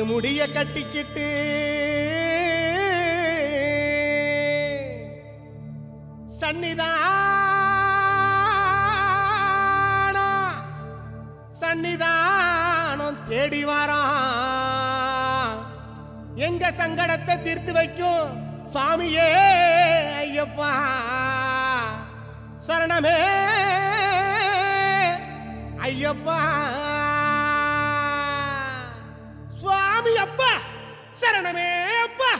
இருமுடிய கட்டிக்கிட்டு சன்னிதானம் சன்னிதானம் தேடி வரான் எங்க சங்கடத்தை தீர்த்து வைக்கும் சுவாமியே ஐயப்பா சரணமே ஐயப்பா சுவாமி அப்பா சரணமே அப்பா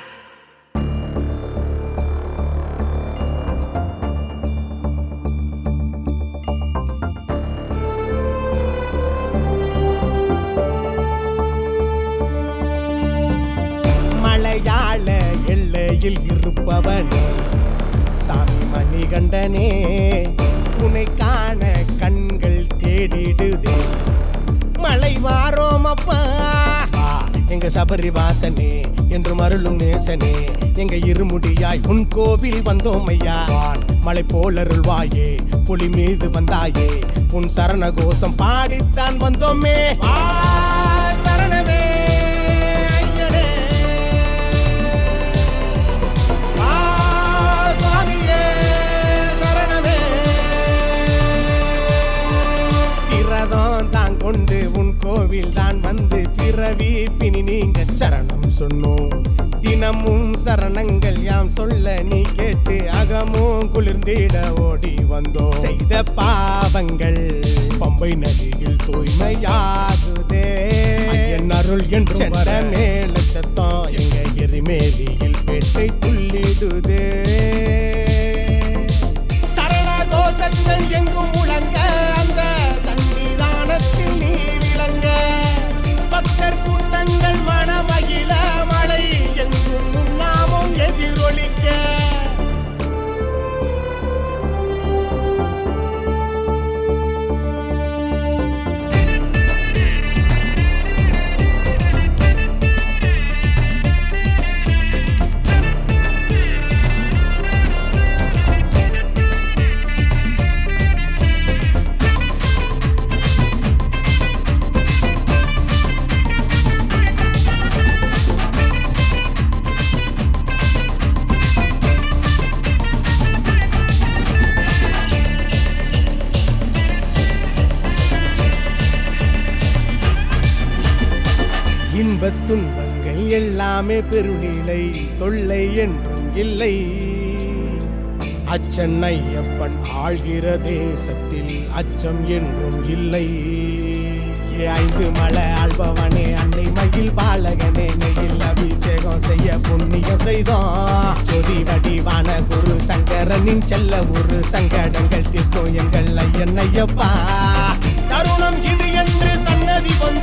மலையாள எல்லையில் இருப்பவன் சாமி மணிகண்டனே உன்னை காண கண்கள் தேடிடுதே மலை வாரோம் அப்பா வா, எங்க சபரி வாசனே என்று மருளும் நேசனே எங்க இருமுடியாய் உன் கோவில் வந்தோம் ஐயா வான் மலை போலருள்வாயே புலி மீது வந்தாயே உன் சரண கோஷம் பாடித்தான் வந்தோமே வா, சரணமே ஐயனே. வா, சுவாமியே, சரணமே. பிரதம் தான் கொண்டு உன் கோவில் தான் வந்து பிறவி பிணி நீங்க சரணம் சொன்னோம் தினமும் சரணங்கள் யாம் சொல்ல நீ கேட்டு அகமும் குளிர்ந்திட ஓடி வந்தோம் செய்த பாவங்கள் பம்பை நதியில் தூய்மையாகுதே என் அருள் என்று வர மேல சத்தம் எங்க எரிமேலியில் பேட்டை துள்ளிடுதே சரண கோஷங்கள் எங்கும் முழங்க அந்த சன்னிதானத்தில் நீ விளங்க பக்தர் கூட்டங்கள் மனமகிழ மழை எங்கும் உன்னாமும் எதிரொலிக்க இன்பத் துன்பங்கள் எல்லாமே பெருநிலை தொல்லை என்றும் இல்லை அச்சன் ஐயப்பன் ஆள்கிற தேசத்தில் அச்சம் என்றும் இல்லை ஏ ஐந்து மலை ஆள்பவனே அன்னை மகிழ் பாலகனே நெகில் அபிஷேகம் செய்ய புண்ணியம் செய்தோம் சொதி வடிவான குரு சங்கரனின் செல்ல ஒரு சங்கடங்கள் தீர்க்கும் எங்கள் ஐயன் ஐயப்பா தருணம் இது என்று சன்னதி வந்து